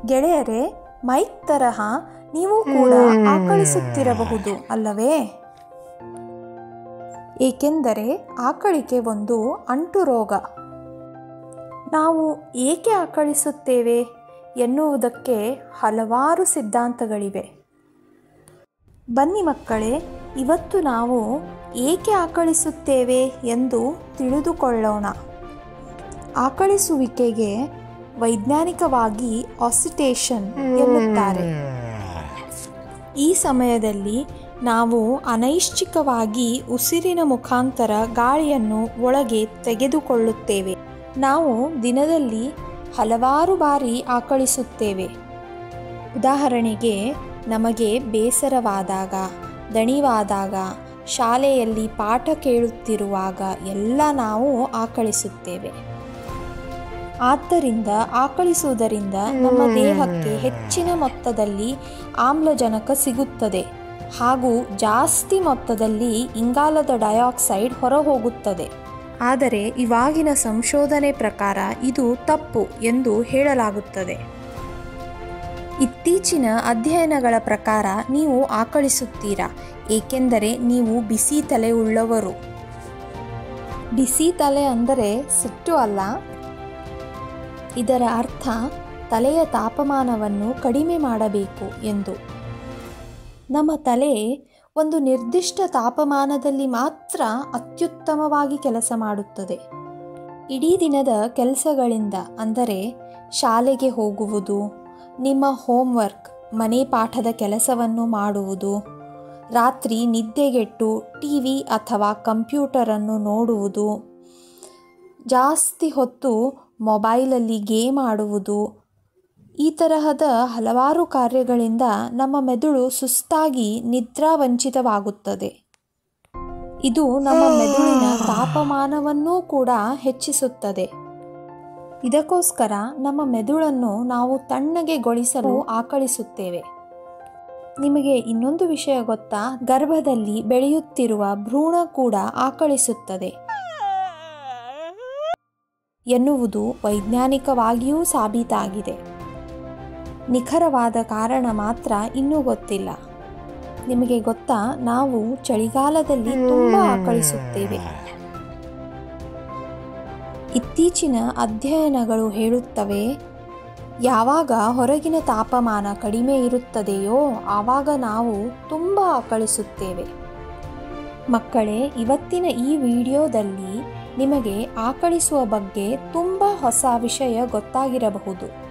ಗೆಳೆಯರೇ ಮೈಕ್ ತರಹ ನೀವು ಕೂಡ ಆಕಳಿಸುತ್ತಿರಬಹುದು ಅಲ್ಲವೇ ಏಕೆಂದರೆ ಆಕಳಿಕೆ ಒಂದು ಅಂಟು ರೋಗ ನಾವು ಏಕೆ ಆಕಳಿಸುತ್ತೇವೆ ಎನ್ನುವುದಕ್ಕೆ ಹಲವಾರು ಸಿದ್ಧಾಂತಗಳಿವೆ ಬನ್ನಿ ಮಕ್ಕಳೇ ಇವತ್ತು ನಾವು ಏಕೆ ಆಕಳಿಸುತ್ತೇವೆ ಎಂದು ತಿಳಿದುಕೊಳ್ಳೋಣ ಆಕಳಿಸುವಿಕೆಗೆ ವೈಜ್ಞಾನಿಕವಾಗಿ ಆಸಿಟೇಷನ್ ಎನ್ನುತ್ತಾರೆ ಈ ಸಮಯದಲ್ಲಿ ನಾವು ಅನೈಶ್ಚಿಕವಾಗಿ ಉಸಿರಿನ ಮುಖಾಂತರ ಗಾಳಿಯನ್ನು ಒಳಗೆ ತೆಗೆದುಕೊಳ್ಳುತ್ತೇವೆ ನಾವು ದಿನದಲ್ಲಿ ಹಲವಾರು ಬಾರಿ ಆಕಳಿಸುತ್ತೇವೆ ಉದಾಹರಣೆಗೆ ನಮಗೆ ಬೇಸರವಾದಾಗ ದಣಿವಾದಾಗ ಶಾಲೆಯಲ್ಲಿ ಪಾಠ ಕೇಳುತ್ತಿರುವಾಗ ಎಲ್ಲ ನಾವು ಆಕಳಿಸುತ್ತೇವೆ ಆದ್ದರಿಂದ ಆಕಳಿಸುವುದರಿಂದ ನಮ್ಮ ದೇಹಕ್ಕೆ ಹೆಚ್ಚಿನ ಮೊತ್ತದಲ್ಲಿ ಆಮ್ಲಜನಕ ಸಿಗುತ್ತದೆ ಹಾಗೂ ಜಾಸ್ತಿ ಮೊತ್ತದಲ್ಲಿ ಇಂಗಾಲದ ಡೈಆಕ್ಸೈಡ್ ಹೊರಹೋಗುತ್ತದೆ ಆದರೆ ಇವಾಗಿನ ಸಂಶೋಧನೆ ಪ್ರಕಾರ ಇದು ತಪ್ಪು ಎಂದು ಹೇಳಲಾಗುತ್ತದೆ ಇತ್ತೀಚಿನ ಅಧ್ಯಯನಗಳ ಪ್ರಕಾರ ನೀವು ಆಕಳಿಸುತ್ತೀರಾ ಏಕೆಂದರೆ ನೀವು ಬಿಸಿ ತಲೆ ಉಳ್ಳವರು ಬಿಸಿ ತಲೆ ಅಂದರೆ ಸಿಟ್ಟು ಅಲ್ಲ ಇದರ ಅರ್ಥ ತಲೆಯ ತಾಪಮಾನವನ್ನು ಕಡಿಮೆ ಮಾಡಬೇಕು ಎಂದು ನಮ್ಮ ತಲೆ ಒಂದು ನಿರ್ದಿಷ್ಟ ತಾಪಮಾನದಲ್ಲಿ ಮಾತ್ರ ಅತ್ಯುತ್ತಮವಾಗಿ ಕೆಲಸ ಮಾಡುತ್ತದೆ ಇಡೀ ದಿನದ ಕೆಲಸಗಳಿಂದ ಅಂದರೆ ಶಾಲೆಗೆ ಹೋಗುವುದು ನಿಮ್ಮ ಹೋಮ್ವರ್ಕ್ ಮನೆ ಪಾಠದ ಕೆಲಸವನ್ನು ಮಾಡುವುದು ರಾತ್ರಿ ನಿದ್ದೆಗೆಟ್ಟು ಟಿ ವಿ ಅಥವಾ ಕಂಪ್ಯೂಟರನ್ನು ನೋಡುವುದು ಜಾಸ್ತಿ ಹೊತ್ತು ಮೊಬೈಲಲ್ಲಿ ಗೇಮ್ ಆಡುವುದು ಈ ತರಹದ ಹಲವಾರು ಕಾರ್ಯಗಳಿಂದ ನಮ್ಮ ಮೆದುಳು ಸುಸ್ತಾಗಿ ನಿದ್ರಾವಂಚಿತವಾಗುತ್ತದೆ ಇದು ನಮ್ಮ ಮೆದುಳಿನ ತಾಪಮಾನವನ್ನೂ ಕೂಡ ಹೆಚ್ಚಿಸುತ್ತದೆ ಇದಕ್ಕೋಸ್ಕರ ನಮ್ಮ ಮೆದುಳನ್ನು ನಾವು ತಣ್ಣಗೆಗೊಳಿಸಲು ಆಕಳಿಸುತ್ತೇವೆ ನಿಮಗೆ ಇನ್ನೊಂದು ವಿಷಯ ಗೊತ್ತಾ ಗರ್ಭದಲ್ಲಿ ಬೆಳೆಯುತ್ತಿರುವ ಭ್ರೂಣ ಕೂಡ ಆಕಳಿಸುತ್ತದೆ ಎನ್ನುವುದು ವೈಜ್ಞಾನಿಕವಾಗಿಯೂ ಸಾಬೀತಾಗಿದೆ ನಿಖರವಾದ ಕಾರಣ ಮಾತ್ರ ಇನ್ನೂ ಗೊತ್ತಿಲ್ಲ ನಿಮಗೆ ಗೊತ್ತಾ ನಾವು ಚಳಿಗಾಲದಲ್ಲಿ ತುಂಬ ಆಕಳಿಸುತ್ತೇವೆ ಇತ್ತೀಚಿನ ಅಧ್ಯಯನಗಳು ಹೇಳುತ್ತವೆ ಯಾವಾಗ ಹೊರಗಿನ ತಾಪಮಾನ ಕಡಿಮೆ ಇರುತ್ತದೆಯೋ ಆವಾಗ ನಾವು ತುಂಬ ಆಕಳಿಸುತ್ತೇವೆ ಮಕ್ಕಳೇ ಇವತ್ತಿನ ಈ ವಿಡಿಯೋದಲ್ಲಿ ನಿಮಗೆ ಆಕಳಿಸುವ ಬಗ್ಗೆ ತುಂಬ ಹೊಸ ವಿಷಯ ಗೊತ್ತಾಗಿರಬಹುದು